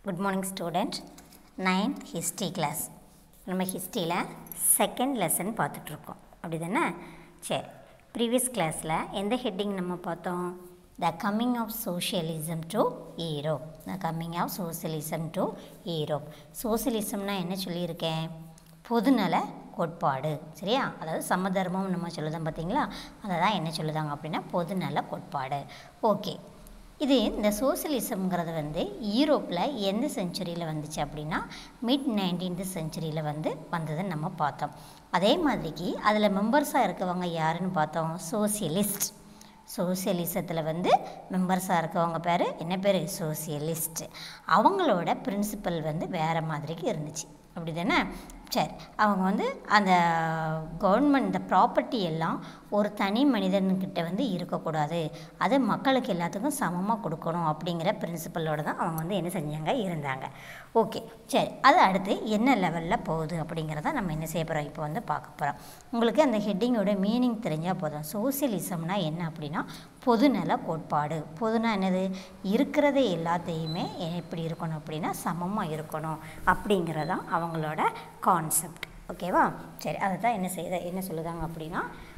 good morning student ninth history class நம்ம ஹிஸ்ட்ரியில் second lesson பார்த்துட்ருக்கோம் அப்படி தானே சரி ப்ரீவியஸ் கிளாஸில் எந்த ஹெட்டிங் நம்ம பார்த்தோம் the coming of socialism to Europe the coming of socialism to Europe சோசியலிசம்னா என்ன சொல்லியிருக்கேன் பொதுநல கோட்பாடு சரியா அதாவது சமதர்மம் நம்ம சொல்லுதோம் பார்த்தீங்களா அதை தான் என்ன சொல்லுதாங்க அப்படின்னா பொதுநல கோட்பாடு ஓகே இது இந்த சோசியலிசம்ங்கிறது வந்து ஈரோப்பில் எந்த செஞ்சுரியில் வந்துச்சு அப்படின்னா மிட் நைன்டீன்த் செஞ்சுரியில் வந்து வந்ததுன்னு நம்ம பார்த்தோம் அதே மாதிரிக்கு அதில் மெம்பர்ஸாக இருக்கவங்க யாருன்னு பார்த்தோம் சோசியலிஸ்ட் சோசியலிசத்தில் வந்து மெம்பர்ஸாக இருக்கவங்க பேர் என்ன பேர் சோசியலிஸ்ட் அவங்களோட பிரின்சிபல் வந்து வேறு மாதிரிக்கு இருந்துச்சு அப்படி தானே சரி அவங்க வந்து அந்த கவர்மெண்ட் இந்த ப்ராப்பர்ட்டி எல்லாம் ஒரு தனி மனிதன்கிட்ட வந்து இருக்கக்கூடாது அது மக்களுக்கு எல்லாத்துக்கும் சமமாக கொடுக்கணும் அப்படிங்கிற பிரின்சிபலோடு தான் அவங்க வந்து என்ன செஞ்சாங்க இருந்தாங்க ஓகே சரி அது அடுத்து என்ன லெவலில் போகுது அப்படிங்கிறத நம்ம என்ன செய்ய போகிறோம் இப்போ வந்து பார்க்க போகிறோம் உங்களுக்கு அந்த ஹெட்டிங்கோட மீனிங் தெரிஞ்சால் போதும் சோசியலிசம்னா என்ன அப்படின்னா பொதுநல கோட்பாடு பொதுனா என்னது இருக்கிறதே எல்லாத்தையுமே எப்படி இருக்கணும் அப்படின்னா சமமாக இருக்கணும் அப்படிங்கிறதான் அவங்களோட கான்செப்ட் ஓகேவா சரி அதை தான் என்ன செய்யுது என்ன சொல்லுதாங்க அப்படின்னா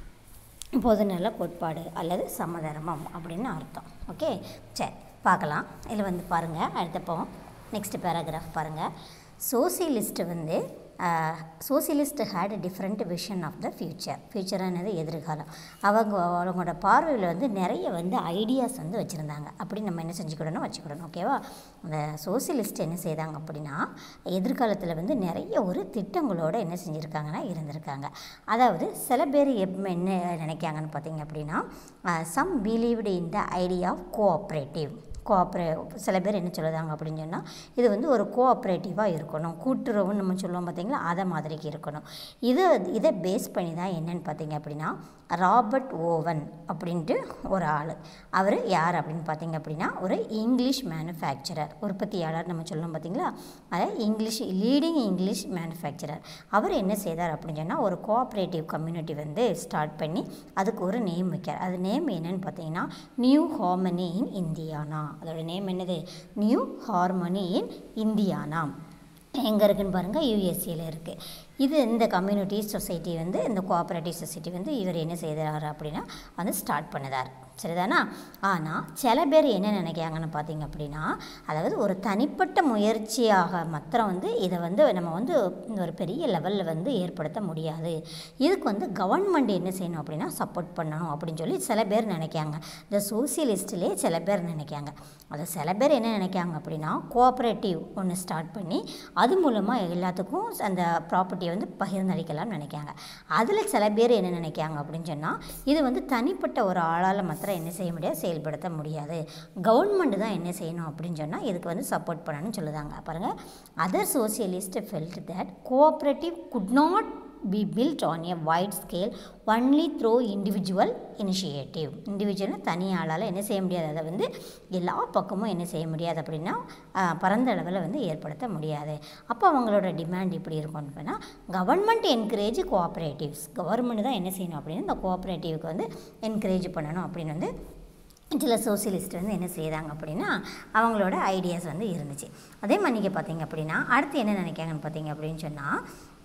பொதுநல கோட்பாடு அல்லது சமதர்மம் அப்படின்னு அர்த்தம் ஓகே சரி பார்க்கலாம் இதில் வந்து பாருங்கள் அடுத்தப்போ நெக்ஸ்ட் பேராகிராஃப் பாருங்கள் சோசியலிஸ்ட்டு வந்து socialist had different vision of the future ஃப்யூச்சரானது எதிர்காலம் அவங்க அவங்களோட பார்வையில் வந்து நிறைய வந்து ஐடியாஸ் வந்து வச்சுருந்தாங்க அப்படி நம்ம என்ன செஞ்சுக்கிடணும் வச்சுக்கிடணும் ஓகேவா அந்த சோசியலிஸ்ட் என்ன செய்தாங்க அப்படின்னா எதிர்காலத்தில் வந்து நிறைய ஒரு திட்டங்களோடு என்ன செஞ்சுருக்காங்கன்னா இருந்திருக்காங்க அதாவது சில பேர் எப் என்ன நினைக்காங்கன்னு பார்த்தீங்க அப்படின்னா some believed in the idea of cooperative கோஆப்ரே சில பேர் என்ன சொல்லுதாங்க அப்படின்னு சொன்னால் இது வந்து ஒரு கோஆப்ரேட்டிவாக இருக்கணும் கூட்டுறவுன்னு நம்ம சொல்லுவோம் பார்த்தீங்களா அதை மாதிரிக்கு இருக்கணும் இது இதை பேஸ் பண்ணி தான் என்னென்னு பார்த்தீங்க அப்படின்னா ராபர்ட் ஓவன் அப்படின்ட்டு ஒரு ஆள் அவர் யார் அப்படின்னு பார்த்தீங்க அப்படின்னா ஒரு இங்கிலீஷ் மேனுஃபேக்சரர் உற்பத்தியாளர் நம்ம சொல்லணும் பார்த்தீங்களா அதை இங்கிலீஷ் லீடிங் இங்கிலீஷ் மேனுஃபேக்சரர் அவர் என்ன செய்தார் அப்படின்னு சொன்னால் ஒரு கோஆப்ரேட்டிவ் கம்யூனிட்டி வந்து ஸ்டார்ட் பண்ணி அதுக்கு ஒரு நேம் வைக்கிறார் அது நேம் என்னன்னு பார்த்தீங்கன்னா நியூ ஹார்மனி இன் இந்தியானா அதோட நேம் என்னது நியூ ஹார்மனி இன் இந்தியானா எங்கே இருக்குன்னு பாருங்கள் யூஎஸ்சியில் இருக்குது இது இந்த கம்யூனிட்டி சொசைட்டி வந்து இந்த கோஆப்ரேட்டிவ் சொசைட்டி வந்து இவர் என்ன செய்தார் அப்படின்னா வந்து ஸ்டார்ட் பண்ணுதார் சரிதானா ஆனால் சில பேர் என்ன நினைக்கிறாங்கன்னு பார்த்தீங்க அப்படின்னா அதாவது ஒரு தனிப்பட்ட முயற்சியாக மாத்திரம் வந்து இதை வந்து நம்ம வந்து ஒரு பெரிய லெவலில் வந்து ஏற்படுத்த முடியாது இதுக்கு வந்து கவர்மெண்ட் என்ன செய்யணும் அப்படின்னா சப்போர்ட் பண்ணணும் அப்படின்னு சொல்லி சில பேர் நினைக்காங்க இந்த சோசியலிஸ்ட்லேயே சில பேர் நினைக்காங்க அது சில பேர் என்ன நினைக்காங்க அப்படின்னா கோஆப்ரேட்டிவ் ஒன்று ஸ்டார்ட் பண்ணி அது மூலமாக எல்லாத்துக்கும் அந்த ப்ராப்பர்ட்டியை வந்து பகிர்ந்தளிக்கலாம்னு நினைக்காங்க அதில் சில பேர் என்ன நினைக்காங்க அப்படின்னு சொன்னால் இது வந்து தனிப்பட்ட ஒரு ஆளால் மாத்திரம் என்ன செய்ய முடியாது செயல்படுத்த முடியாது கவர்மெண்ட் தான் என்ன செய்யணும் அப்படின்னு சொன்னால் இதுக்கு வந்து சப்போர்ட் பண்ணணும்னு சொல்லுதாங்க பாருங்கள் other socialist felt that cooperative could not be built on a wide scale only through individual initiative இண்டிவிஜுவல்னு தனி ஆளால் என்ன செய்ய முடியாது அதை வந்து எல்லா பக்கமும் என்ன செய்ய முடியாது அப்படின்னா பரந்த அளவில் வந்து ஏற்படுத்த முடியாது அப்போ அவங்களோட டிமாண்ட் இப்படி இருக்கும் அப்படின்னா கவர்மெண்ட் என்கரேஜ் கோஆப்ரேட்டிவ்ஸ் கவர்மெண்ட் தான் என்ன செய்யணும் அப்படின்னா இந்த கோஆப்ரேட்டிவ்க்கு வந்து என்கரேஜ் பண்ணணும் அப்படின்னு வந்து சில சோசியலிஸ்ட் வந்து என்ன செய்கிறாங்க அப்படின்னா அவங்களோட ஐடியாஸ் வந்து இருந்துச்சு அதே மாதிரி நீங்கள் பார்த்தீங்க அப்படின்னா அடுத்து என்ன நினைக்காங்கன்னு பார்த்தீங்க அப்படின்னு சொன்னால்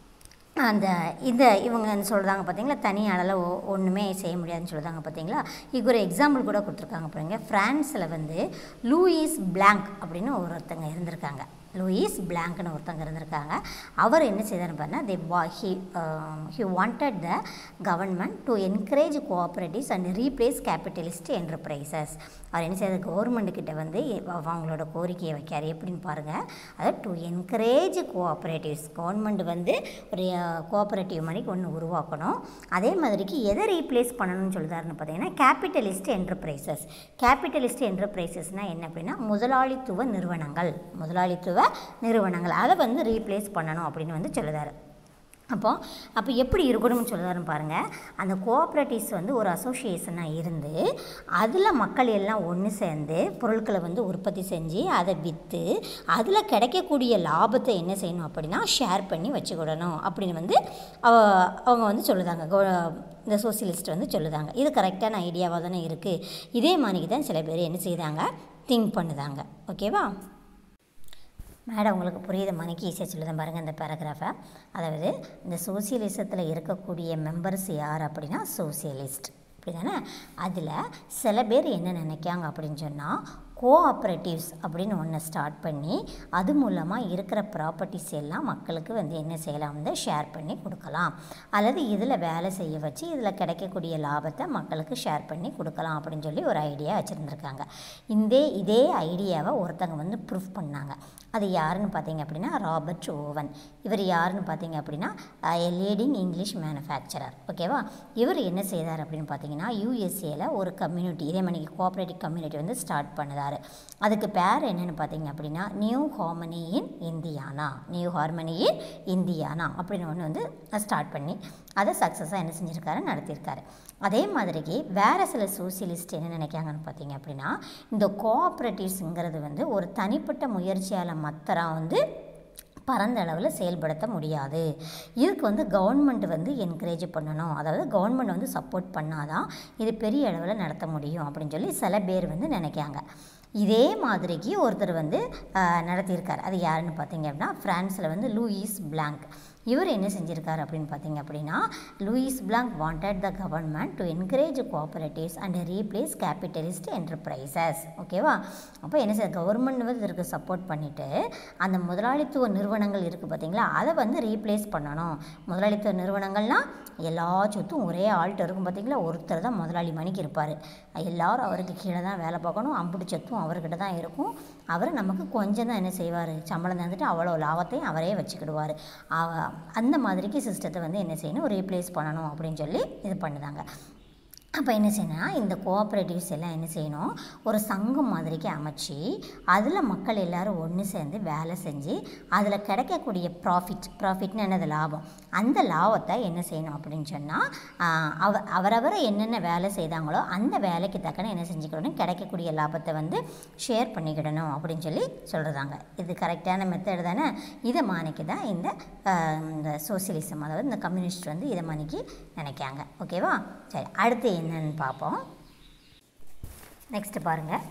அந்த இந்த இவங்க சொல்கிறாங்க பார்த்தீங்களா தனி அளவில் ஒன்றுமே செய்ய முடியாதுன்னு சொல்கிறாங்க பார்த்தீங்களா இதுக்கு ஒரு எக்ஸாம்பிள் கூட கொடுத்துருக்காங்க பாருங்க ஃப்ரான்ஸில் வந்து லூயிஸ் பிளாங்க் அப்படின்னு ஒருத்தங்க இருந்திருக்காங்க லூயிஸ் பிளாங்க்னு ஒருத்தங்க இருந்திருக்காங்க அவர் என்ன செய்தார் பார்த்தா தே வா he he wanted the government to encourage cooperatives and replace capitalist enterprises அவர் என்ன செய்தார் கவர்மெண்ட் கிட்ட வந்து அவங்களோட கோரிக்கையை வைக்கார் எப்படின்னு பாருங்கள் அதாவது டு என்கரேஜ் கோஆப்ரேட்டிவ்ஸ் கவர்மெண்ட் வந்து ஒரு கோஆப்ரேட்டிவ் மணிக்கு ஒன்று உருவாக்கணும் அதே மாதிரிக்கு எதை ரீப்ளேஸ் பண்ணணும்னு சொல்லுதாருன்னு பார்த்தீங்கன்னா கேபிட்டலிஸ்ட் என்டர்பிரைசஸ் கேபிட்டலிஸ்ட் என்டர்பிரைசஸ்னால் என்ன அப்படின்னா முதலாளித்துவ நிறுவனங்கள் முதலாளித்துவ நிறுவனங்கள் அதை வந்து ரீப்ளேஸ் பண்ணணும் அப்படின்னு வந்து சொல்லுதார் அப்போ அப்போ எப்படி இருக்கணும்னு சொல்லுறாருன்னு பாருங்கள் அந்த கோஆப்ரேட்டிவ்ஸ் வந்து ஒரு அசோசியேஷனாக இருந்து அதில் மக்கள் எல்லாம் ஒன்று சேர்ந்து பொருட்களை வந்து உற்பத்தி செஞ்சு அதை விற்று அதில் கிடைக்கக்கூடிய லாபத்தை என்ன செய்யணும் அப்படின்னா ஷேர் பண்ணி வச்சுக்கிடணும் அப்படின்னு வந்து அவங்க வந்து சொல்லுதாங்க இந்த சோசியலிஸ்ட் வந்து சொல்லுதாங்க இது கரெக்டான ஐடியாவாக தானே இருக்குது இதே மாதிரி தான் சில பேர் என்ன செய்தாங்க திங்க் பண்ணுதாங்க ஓகேவா மேடம் உங்களுக்கு புரியுத மணிக்கு ஈஸியாக சொல்லுதான் பாருங்கள் இந்த பேராகிராஃபை அதாவது இந்த சோசியலிசத்தில் இருக்கக்கூடிய மெம்பர்ஸ் யார் அப்படின்னா சோசியலிஸ்ட் அப்படி தானே அதில் சில பேர் என்ன நினைக்காங்க அப்படின்னு சொன்னால் கோஆப்ரேட்டிவ்ஸ் அப்படின்னு ஒன்று ஸ்டார்ட் பண்ணி அது மூலமாக இருக்கிற ப்ராப்பர்ட்டிஸ் எல்லாம் மக்களுக்கு வந்து என்ன செய்யலாம் வந்து ஷேர் பண்ணி கொடுக்கலாம் அல்லது இதில் வேலை செய்ய வச்சு இதில் கிடைக்கக்கூடிய லாபத்தை மக்களுக்கு ஷேர் பண்ணி கொடுக்கலாம் அப்படின்னு சொல்லி ஒரு ஐடியா வச்சுருந்துருக்காங்க இந்த இதே ஐடியாவை ஒருத்தங்க வந்து ப்ரூஃப் பண்ணாங்க அது யாருன்னு பார்த்தீங்க அப்படின்னா ராபர்ட் ஓவன் இவர் யாருன்னு பார்த்தீங்க அப்படின்னா லீடிங் இங்கிலீஷ் மேனுஃபேக்சரர் ஓகேவா இவர் என்ன செய்தார் அப்படின்னு பார்த்தீங்கன்னா யூஎஸ்ஏல ஒரு கம்யூனிட்டி இதே மாதிரி கோஆப்ரேட்டிவ் கம்யூனிட்டி வந்து ஸ்டார்ட் பண்ணுதார் அதுக்கு பேர் என்னென்னு பார்த்தீங்க அப்படின்னா New Harmony in Indiana New Harmony in Indiana அப்படின்னு ஒன்று வந்து ஸ்டார்ட் பண்ணி அதை சக்ஸஸாக என்ன செஞ்சுருக்காரு நடத்தியிருக்காரு அதே மாதிரிக்கு வேறு சில சோசியலிஸ்ட் என்ன நினைக்காங்கன்னு பார்த்தீங்க அப்படின்னா இந்த கோஆப்ரேட்டிவ்ஸுங்கிறது வந்து ஒரு தனிப்பட்ட முயற்சியால் மாத்திரம் வந்து பரந்த அளவில் செயல்படுத்த முடியாது இதுக்கு வந்து கவர்மெண்ட் வந்து என்கரேஜ் பண்ணணும் அதாவது கவர்மெண்ட் வந்து சப்போர்ட் பண்ணாதான் இது பெரிய அளவில் நடத்த முடியும் அப்படின்னு சொல்லி சில பேர் வந்து நினைக்காங்க இதே மாதிரிக்கு ஒருத்தர் வந்து ஆஹ், நடத்தியிருக்கார் அது யாருன்னு பார்த்தீங்க அப்படின்னா ஃப்ரான்ஸில் வந்து லூயிஸ் பிளாங்க் இவர் என்ன செஞ்சிருக்காரு அப்படின்னு பார்த்தீங்க அப்படின்னா Louis Blanc wanted the government to encourage cooperatives and replace capitalist enterprises ஓகேவா அப்போ என்ன செய்ய கவர்மெண்ட் வந்து இதற்கு சப்போர்ட் பண்ணிவிட்டு அந்த முதலாளித்துவ நிறுவனங்கள் இருக்குது பார்த்தீங்களா அதை வந்து ரீப்ளேஸ் பண்ணணும் முதலாளித்துவ நிறுவனங்கள்னால் எல்லா சொத்தும் ஒரே ஆள்கிட்ட இருக்கும் பார்த்தீங்களா ஒருத்தர் தான் முதலாளி மணிக்கு இருப்பார் எல்லாரும் அவருக்கு கீழே தான் வேலை பார்க்கணும் அம்புட்டு சொத்தும் அவர்கிட்ட தான் இருக்கும் அவர் நமக்கு கொஞ்சம் தான் என்ன செய்வார் சம்பளம் தந்துட்டு அவ்வளோ லாபத்தையும் அவரே வச்சுக்கிடுவார் அவ- அந்த மாதிரிக்கு சிஸ்டத்தை வந்து என்ன செய்யணும் ரீப்ளேஸ் பண்ணணும் அப்படின்னு சொல்லி இது பண்ணுதாங்க அப்போ என்ன செய்யணும்னா இந்த கோஆப்ரேட்டிவ்ஸ் எல்லாம் என்ன செய்யணும் ஒரு சங்கம் மாதிரிக்கு அமைச்சு அதில் மக்கள் எல்லாரும் ஒன்று சேர்ந்து வேலை செஞ்சு அதில் கிடைக்கக்கூடிய ப்ராஃபிட் ப்ராஃபிட்னு என்னது லாபம் அந்த லாபத்தை என்ன செய்யணும் அப்படின்னு சொன்னால் அவ அவரவர் என்னென்ன வேலை செய்தாங்களோ அந்த வேலைக்கு தக்கன என்ன செஞ்சுக்கிடணும் கிடைக்கக்கூடிய லாபத்தை வந்து ஷேர் பண்ணிக்கிடணும் அப்படின்னு சொல்லி சொல்கிறதாங்க இது கரெக்டான மெத்தட் தானே இதை மானிக்கு தான் இந்த ஆஹ், இந்த சோசியலிசம் அதாவது இந்த கம்யூனிஸ்ட் வந்து இதை மானிக்கு நினைக்காங்க ஓகேவா சரி அடுத்து என்னன்னு பார்ப்போம் நெக்ஸ்ட்டு பாருங்கள்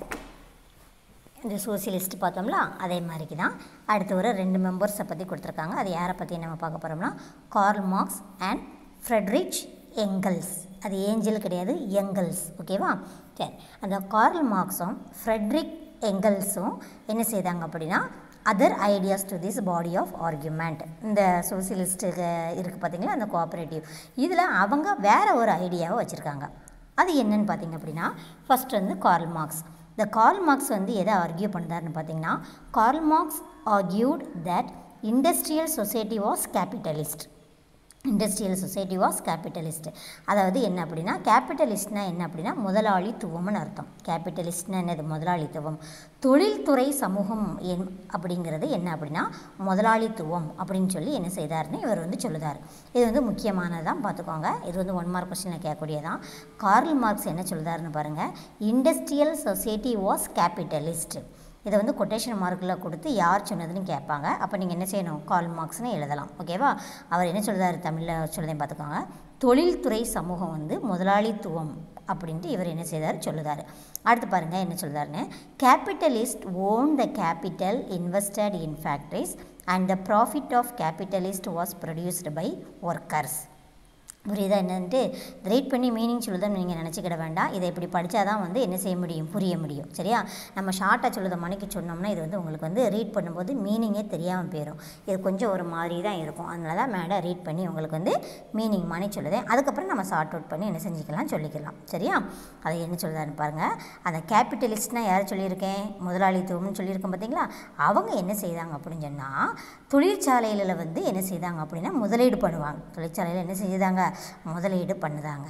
இந்த சோசியலிஸ்ட் பார்த்தோம்ல அதே மாதிரிக்கு தான் அடுத்து ஒரு ரெண்டு மெம்பர்ஸை பற்றி கொடுத்துருக்காங்க அது யாரை பற்றி நம்ம பார்க்க போகிறோம்னா Karl Marx and Friedrich Engels அது ஏஞ்சல் கிடையாது எங்கல்ஸ் ஓகேவா சரி அந்த கார்ல் மார்க்ஸும் ஃப்ரெட்ரிக் எங்கல்ஸும் என்ன செய்தாங்க அப்படின்னா other ideas to this body of argument இந்த சோசியலிஸ்ட்டுக்கு இருக்குது பார்த்தீங்களா அந்த கோஆப்ரேட்டிவ் இதில் அவங்க வேற ஒரு ஐடியாவை வச்சுருக்காங்க அது என்னன்னு பார்த்தீங்க அப்படின்னா ஃபர்ஸ்ட் வந்து கார்ல் மார்க்ஸ் இந்த கார்ல் மார்க்ஸ் வந்து எதை ஆர்கியூ பண்ணுறாருன்னு பார்த்தீங்கன்னா Karl Marx argued that industrial society was capitalist industrial society was capitalist அதாவது என்ன அப்படின்னா கேபிட்டலிஸ்ட்னா என்ன அப்படின்னா முதலாளித்துவம்னு அர்த்தம் கேபிட்டலிஸ்ட்னா என்னது முதலாளித்துவம் தொழில்துறை சமூகம் என் அப்படிங்கிறது என்ன அப்படின்னா முதலாளித்துவம் அப்படின்னு சொல்லி என்ன செய்தாருன்னு இவர் வந்து சொல்லுதார் இது வந்து முக்கியமானதான் பார்த்துக்கோங்க இது வந்து ஒன் மார்க் கொஸ்டினில் கேட்கக்கூடியதான் கார்ல் மார்க்ஸ் என்ன சொல்லுதாருன்னு பாருங்கள் இண்டஸ்ட்ரியல் சொசைட்டி வாஸ் கேபிட்டலிஸ்ட் இதை வந்து கொட்டேஷன் மார்க்கில் கொடுத்து யார் சொன்னதுன்னு கேட்பாங்க அப்போ நீங்கள் என்ன செய்யணும் கால் மார்க்ஸ்னு எழுதலாம் ஓகேவா அவர் என்ன சொல்றாரு தமிழில் சொல்லுதையும் பார்த்துக்கோங்க தொழில்துறை சமூகம் வந்து முதலாளித்துவம் அப்படின்ட்டு இவர் என்ன செய்தார் சொல்லுதார் அடுத்து பாருங்கள் என்ன சொல்லுதாருன்னு capitalist own the capital invested in factories and the profit of capitalist was produced by workers புரியுதா என்னன்ட்டு ரீட் பண்ணி மீனிங் சொல்லுதுன்னு நீங்கள் நினச்சிக்கிட வேண்டாம் இதை இப்படி படித்தா தான் வந்து என்ன செய்ய முடியும் புரிய முடியும் சரியா நம்ம ஷார்ட்டாக சொல்லுத மணிக்கு சொன்னோம்னா இது வந்து உங்களுக்கு வந்து ரீட் பண்ணும்போது மீனிங்கே தெரியாமல் போயிடும் இது கொஞ்சம் ஒரு மாதிரி தான் இருக்கும் அதனால தான் மேடம் ரீட் பண்ணி உங்களுக்கு வந்து மீனிங் மணி சொல்லுதேன் அதுக்கப்புறம் நம்ம ஷார்ட் அவுட் பண்ணி என்ன செஞ்சுக்கலாம் சொல்லிக்கலாம் சரியா அதை என்ன சொல்லுதான்னு பாருங்கள் அந்த கேபிட்டலிஸ்ட்னா யார் சொல்லியிருக்கேன் முதலாளித்துவம்னு சொல்லியிருக்கேன் பார்த்தீங்களா அவங்க என்ன செய்தாங்க அப்படின்னு சொன்னால் தொழிற்சாலையில் வந்து என்ன செய்தாங்க அப்படின்னா முதலீடு பண்ணுவாங்க தொழிற்சாலையில் என்ன செய்தாங்க முதலீடு பண்ணுதாங்க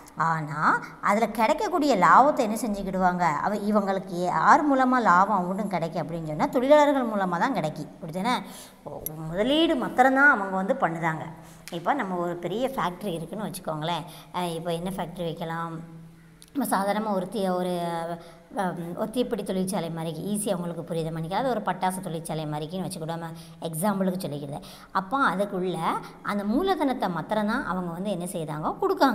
ஆனால் அதில் கிடைக்கக்கூடிய லாபத்தை என்ன செஞ்சுக்கிடுவாங்க அவ இவங்களுக்கு யார் மூலமாக லாபம் அவங்களும் கிடைக்கும் அப்படின்னு சொன்னால் தொழிலாளர்கள் மூலமாக தான் கிடைக்கும் அப்படித்தானே முதலீடு மாத்திரம்தான் அவங்க வந்து பண்ணுதாங்க இப்போ நம்ம ஒரு பெரிய ஃபேக்ட்ரி இருக்குன்னு வச்சுக்கோங்களேன் அஹ் இப்போ என்ன ஃபேக்ட்ரி வைக்கலாம் நம்ம சாதாரணமாக ஒரு தீ ஒரு அம், ஒரு தீப்பிடி தொழிற்சாலை மாதிரிக்கு ஈஸியாக உங்களுக்கு புரியுத மணிக்கு அது ஒரு பட்டாசு தொழிற்சாலை மாதிரிக்குன்னு வச்சுக்கூடாம எக்ஸாம்பிளுக்கு சொல்லிக்கிறது அப்போ அதுக்குள்ள அந்த மூலதனத்தை மாத்திரம் தான் அவங்க வந்து என்ன செய்தாங்க கொடுக்காங்க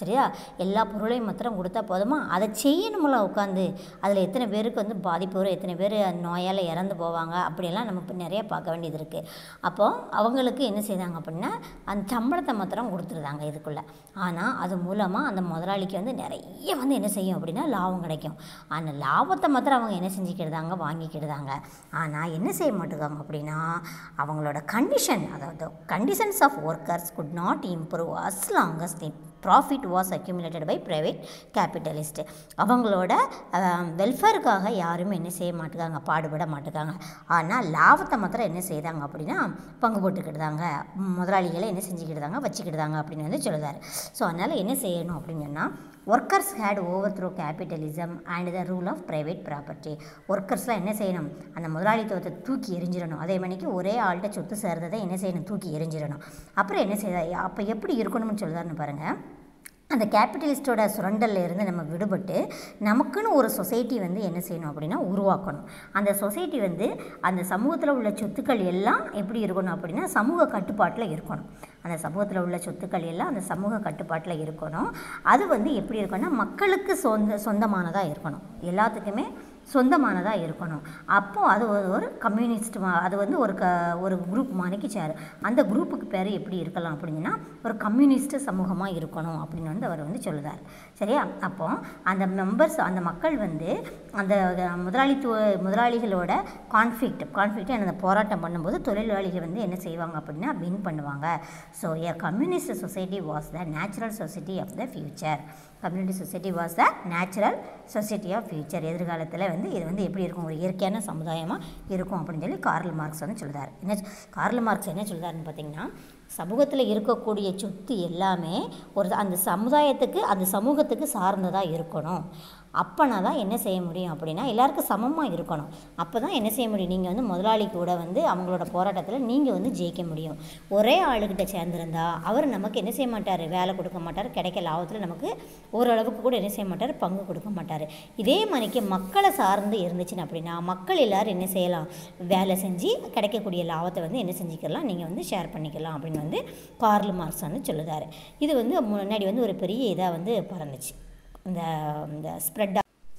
சரியா எல்லா பொருளையும் மாத்திரம் கொடுத்தா போதுமா அதை செய்யணும்ல உட்காந்து அதில் எத்தனை பேருக்கு வந்து பாதிப்பு வரும் எத்தனை பேர் நோயால் இறந்து போவாங்க அப்படியெல்லாம் நம்ம இப்போ நிறைய பார்க்க வேண்டியது இருக்குது அப்போது அவங்களுக்கு என்ன செய்தாங்க அப்படின்னா அந்த சம்பளத்தை மாத்திரம் கொடுத்துருந்தாங்க இதுக்குள்ளே ஆனால் அது மூலமாக அந்த முதலாளிக்கு வந்து நிறைய வந்து என்ன செய்யும் அப்படின்னா லாபம் கிடைக்கும் அந்த லாபத்தை மாத்திரம் அவங்க என்ன செஞ்சுக்கிடுதாங்க வாங்கிக்கிடுதாங்க ஆனால் என்ன செய்ய மாட்டேங்காங்க அப்படின்னா அவங்களோட கண்டிஷன் அதாவது conditions of workers could not improve as long as the profit was accumulated by private capitalist அவங்களோட வெல்ஃபேருக்காக யாருமே என்ன செய்ய மாட்டேங்காங்க பாடுபட மாட்டேங்காங்க ஆனால் லாபத்தை மாத்திரம் என்ன செய்தாங்க அப்படின்னா பங்கு போட்டுக்கிட்டாங்க முதலாளிகளை என்ன செஞ்சுக்கிட்டாங்க வச்சுக்கிட்டாங்க அப்படின்னு வந்து சொல்லுதாரு ஸோ அதனால் என்ன செய்யணும் அப்படின்னு சொன்னால் workers had overthrow capitalism and the rule of private property ஒர்க்கர்ஸ்லாம் என்ன செய்யணும் அந்த முதலாளித்துவத்தை தூக்கி எரிஞ்சிடணும் அதே மணிக்கு ஒரே ஆள்கிட்ட சொத்து சேர்றதை என்ன செய்யணும் தூக்கி எரிஞ்சிடணும் அப்புறம் என்ன செய்ய அப்போ எப்படி இருக்கணும்னு சொல்லுதாருன்னு பாருங்கள் அந்த கேபிட்டலிஸ்ட்டோட சுரண்டல்ல இருந்து நம்ம விடுபட்டு நமக்குன்னு ஒரு சொசைட்டி வந்து என்ன செய்யணும் அப்படின்னா உருவாக்கணும் அந்த சொசைட்டி வந்து அந்த சமூகத்தில் உள்ள சொத்துக்கள் எல்லாம் எப்படி இருக்கணும் அப்படின்னா சமூக கட்டுப்பாட்டில் இருக்கணும் அந்த சமூகத்தில் உள்ள சொத்துக்கள் எல்லாம் அந்த சமூக கட்டுப்பாட்டில் இருக்கணும் அது வந்து எப்படி இருக்கணும்னா மக்களுக்கு சொந்த சொந்தமானதாக இருக்கணும் எல்லாத்துக்குமே சொந்தமானதாக இருக்கணும் அப்போது அது ஒரு ஒரு கம்யூனிஸ்ட் மா- அது வந்து ஒரு க ஒரு குரூப் மாதிரிக்கு சேர் அந்த குரூப்புக்கு பேர் எப்படி இருக்கலாம் அப்படின்னா ஒரு கம்யூனிஸ்ட் சமூகமாக இருக்கணும் அப்படின்னு வந்து அவர் வந்து சொல்லுதார் சரியா அப்போ அந்த மெம்பர்ஸ் அந்த மக்கள் வந்து அந்த முதலாளித்துவ முதலாளிகளோட கான்ஃப்ளிக்ட் கான்ஃப்ளிக்ட் அந்த போராட்டம் பண்ணும்போது தொழிலாளிகள் வந்து என்ன செய்வாங்க அப்படின்னா வின் பண்ணுவாங்க so a communist society was the natural society of the future community society was the natural society of future எதிர்காலத்தில் வந்து இது வந்து எப்படி இருக்கும் ஒரு இயற்கையான சமுதாயமாக இருக்கும் அப்படின்னு சொல்லி கார்ல் மார்க்ஸ் வந்து சொல்லுதார் என்ன கார்ல் மார்க்ஸ் என்ன சொல்லுதாருன்னு பார்த்தீங்கன்னா சமூகத்தில் இருக்கக்கூடிய சொத்து எல்லாமே ஒரு அந்த சமுதாயத்துக்கு அந்த சமூகத்துக்கு சார்ந்ததாக இருக்கணும் அப்போனா தான் என்ன செய்ய முடியும் அப்படின்னா எல்லாருக்கும் சமமாக இருக்கணும் அப்போ தான் என்ன செய்ய முடியும் நீங்கள் வந்து முதலாளி கூட வந்து அவங்களோட போராட்டத்தில் நீங்கள் வந்து ஜெயிக்க முடியும் ஒரே ஆளுகிட்ட சேர்ந்துருந்தா அவர் நமக்கு என்ன செய்ய மாட்டார் வேலை கொடுக்க மாட்டார் கிடைக்க லாபத்தில் நமக்கு ஓரளவுக்கு கூட என்ன செய்ய மாட்டார் பங்கு கொடுக்க மாட்டார் இதே மாதிரிக்கு மக்களை சார்ந்து இருந்துச்சுன்னு அப்படின்னா மக்கள் எல்லாரும் என்ன செய்யலாம் வேலை செஞ்சு கிடைக்கக்கூடிய லாபத்தை வந்து என்ன செஞ்சுக்கலாம் நீங்கள் வந்து ஷேர் பண்ணிக்கலாம் அப்படின்னு வந்து கார்ல் மார்க்ஸ் வந்து சொல்லுதாரு இது வந்து முன்னாடி வந்து ஒரு பெரிய இதாக வந்து பறந்துச்சு இந்த இந்த ஸ்ப்ரெட்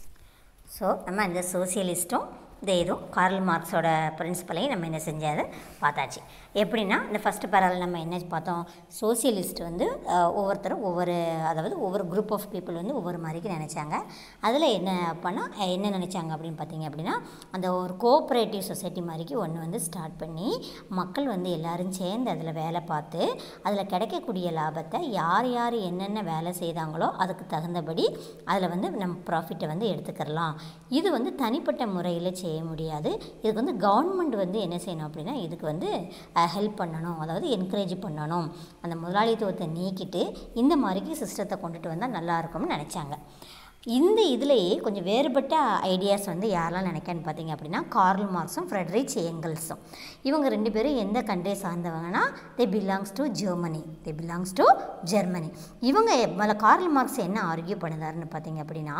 ஸோ நம்ம இந்த சோசியலிஸ்ட்டும் இந்த இதுவும் கார்ல் மார்க்ஸோட பிரின்சிபலையும் நம்ம என்ன செஞ்சாது பார்த்தாச்சு எப்படின்னா இந்த ஃபஸ்ட்டு பேரால் நம்ம என்ன பார்த்தோம் சோசியலிஸ்ட் வந்து அஹ், ஒவ்வொருத்தரும் ஒவ்வொரு அதாவது ஒவ்வொரு குரூப் ஆஃப் பீப்புள் வந்து ஒவ்வொரு மாதிரிக்கு நினச்சாங்க அதில் என்ன பண்ணால் என்ன நினச்சாங்க அப்படின்னு பார்த்தீங்க அப்படின்னா அந்த ஒரு கோஆப்ரேட்டிவ் சொசைட்டி மாதிரிக்கு ஒன்று வந்து ஸ்டார்ட் பண்ணி மக்கள் வந்து எல்லாரும் சேர்ந்து அதில் வேலை பார்த்து அதில் கிடைக்கக்கூடிய லாபத்தை யார் யார் என்னென்ன வேலை செய்தாங்களோ அதுக்கு தகுந்தபடி அதில் வந்து நம்ம ப்ராஃபிட்டை வந்து எடுத்துக்கிறலாம் இது வந்து தனிப்பட்ட முறையில் செய்ய முடியாது இதுக்கு வந்து கவர்மெண்ட் வந்து என்ன செய்யணும் அப்படின்னா இதுக்கு வந்து ஹெல்ப் பண்ணணும் அதாவது என்கரேஜ் பண்ணணும் அந்த முதலாளித்துவத்தை நீக்கிட்டு இந்த மாதிரிக்கு சிஸ்டத்தை கொண்டுட்டு வந்தால் நல்லா இருக்கும்னு நினச்சாங்க இந்த இதுலேயே கொஞ்சம் வேறுபட்ட ஐடியாஸ் வந்து யாரெல்லாம் நினைக்கான்னு பார்த்தீங்க அப்படின்னா கார்ல் மார்க்ஸும் ஃப்ரெட்ரிச் எங்கல்ஸும் இவங்க ரெண்டு பேரும் எந்த கண்ட்ரியை சார்ந்தவங்கன்னா they belongs to Germany they belongs to Germany இவங்க முதல்ல கார்ல் மார்க்ஸ் என்ன ஆர்கியூ பண்ணுதாருன்னு பார்த்தீங்க அப்படின்னா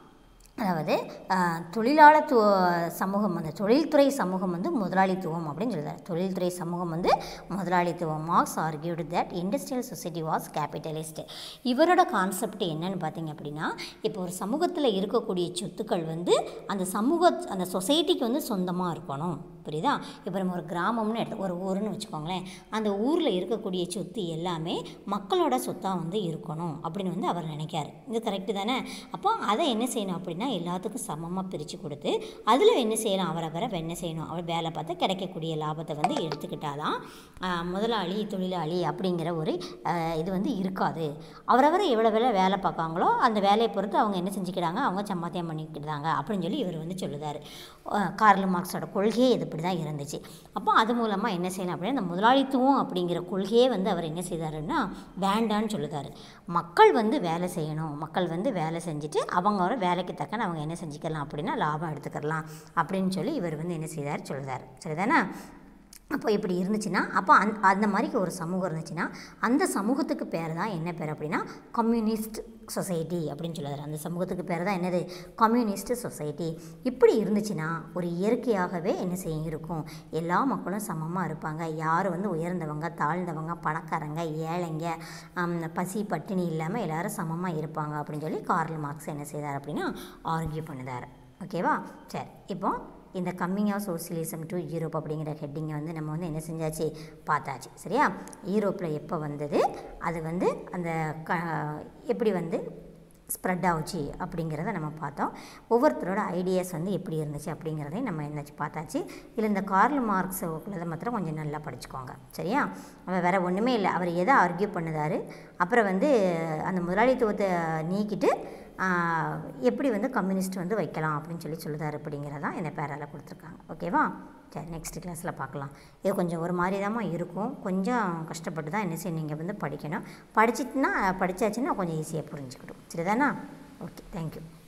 அதாவது ஆஹ், தொழிலாளர் து சமூகம் வந்து தொழில்துறை சமூகம் வந்து முதலாளித்துவம் அப்படின்னு சொல்லுறாரு தொழில்துறை சமூகம் வந்து முதலாளித்துவம் Marx argued that industrial society was capitalist இவரோட கான்செப்ட் என்னன்னு பார்த்தீங்க அப்படின்னா இப்போ ஒரு சமூகத்தில் இருக்கக்கூடிய சொத்துக்கள் வந்து அந்த சமூக அந்த சொசைட்டிக்கு வந்து சொந்தமாக இருக்கணும் புரியுதா இப்போ நம்ம ஒரு கிராமம்னு எடுத்து ஒரு ஊருன்னு வச்சுக்கோங்களேன் அந்த ஊரில் இருக்கக்கூடிய சொத்து எல்லாமே மக்களோட சொத்தாக வந்து இருக்கணும் அப்படின்னு வந்து அவர் நினைக்காரு இது கரெக்டு தானே அப்போ அதை என்ன செய்யணும் அப்படின்னா எல்லாத்துக்கும் சமமாக பிரித்து கொடுத்து அதில் என்ன செய்யலாம் அவரவரை என்ன செய்யணும் அவர் வேலை பார்த்து கிடைக்கக்கூடிய லாபத்தை வந்து எடுத்துக்கிட்டாதான் ஆஹ், முதலாளி தொழிலாளி அப்படிங்கிற ஒரு ஆஹ், இது வந்து இருக்காது அவரவரை எவ்வளோ வேலை வேலை பார்க்காங்களோ அந்த வேலையை பொறுத்து அவங்க என்ன செஞ்சுக்கிறாங்க அவங்க சம்பாத்தியம் பண்ணிக்கிட்டாங்க அப்படின்னு சொல்லி இவர் வந்து சொல்லுதார் கார்ல் மார்க்ஸோட கொள்கையே இது இப்படி தான் இருந்துச்சு அப்போ அது மூலமாக என்ன செய்யலாம் அப்படின்னா இந்த முதலாளித்துவம் அப்படிங்கிற கொள்கையே வந்து அவர் என்ன செய்தாருன்னா வேண்டான்னு சொல்லுதார் மக்கள் வந்து வேலை செய்யணும் மக்கள் வந்து வேலை செஞ்சுட்டு அவங்களோட வேலைக்கு தக்கன அவங்க என்ன செஞ்சுக்கலாம் அப்படின்னா லாபம் எடுத்துக்கலாம் அப்படின்னு சொல்லி இவர் வந்து என்ன செய்தார் சொல்லுதார் சரிதானே அப்போ இப்படி இருந்துச்சுன்னா அப்போ அந் அந்த மாதிரி ஒரு சமூகம் இருந்துச்சுன்னா அந்த சமூகத்துக்கு பேர் தான் என்ன பேர் அப்படின்னா கம்யூனிஸ்ட் சொசைட்டி அப்படின்னு சொல்லுவார் அந்த சமூகத்துக்கு பேர் தான் என்னது கம்யூனிஸ்ட் சொசைட்டி இப்படி இருந்துச்சுன்னா ஒரு இயற்கையாகவே என்ன செய்யும் இருக்கும் எல்லா மக்களும் சமமாக இருப்பாங்க யார் வந்து உயர்ந்தவங்க தாழ்ந்தவங்க பணக்காரங்க ஏழைங்க ஆம், பசி பட்டினி இல்லாமல் எல்லாரும் சமமாக இருப்பாங்க அப்படின்னு சொல்லி கார்ல் மார்க்ஸ் என்ன செய்தார் அப்படின்னா ஆர்கியூ பண்ணுதார் ஓகேவா சரி இப்போ இந்த coming of socialism to Europe அப்படிங்கிற ஹெட்டிங்கை வந்து நம்ம வந்து என்ன செஞ்சாச்சு பார்த்தாச்சு சரியா யூரோப்பில் எப்போ வந்தது அது வந்து அந்த க எப்படி வந்து ஸ்ப்ரெட் ஆகுச்சு அப்படிங்கிறத நம்ம பார்த்தோம் ஒவ்வொருத்தரோட ஐடியாஸ் வந்து எப்படி இருந்துச்சு அப்படிங்கிறதையும் நம்ம என்னாச்சு பார்த்தாச்சு இதில் இந்த கார்ல் மார்க்ஸ் உள்ளதை மாத்திரம் கொஞ்சம் நல்லா படிச்சுக்கோங்க சரியா அவர் வேறு ஒன்றுமே இல்லை அவர் எதை ஆர்கியூ பண்ணுதாரு அப்புறம் வந்து அந்த முதலாளித்துவத்தை நீக்கிட்டு ஆஹ், எப்படி வந்து கம்யூனிஸ்ட் வந்து வைக்கலாம் அப்படின்னு சொல்லி சொல்லுதாரு அப்படிங்கிறதான் இந்த பேரால கொடுத்துருக்காங்க ஓகேவா சரி நெக்ஸ்ட் கிளாஸில் பார்க்கலாம் இது கொஞ்சம் ஒரு மாதிரி தான் இருக்கும் கொஞ்சம் கஷ்டப்பட்டு தான் என்ன செய்ய நீங்கள் வந்து படிக்கணும் படிச்சிட்டுனா படித்தாச்சுன்னா கொஞ்சம் ஈஸியாக புரிஞ்சுக்கிடும் சரிதானா ஓகே தேங்க்யூ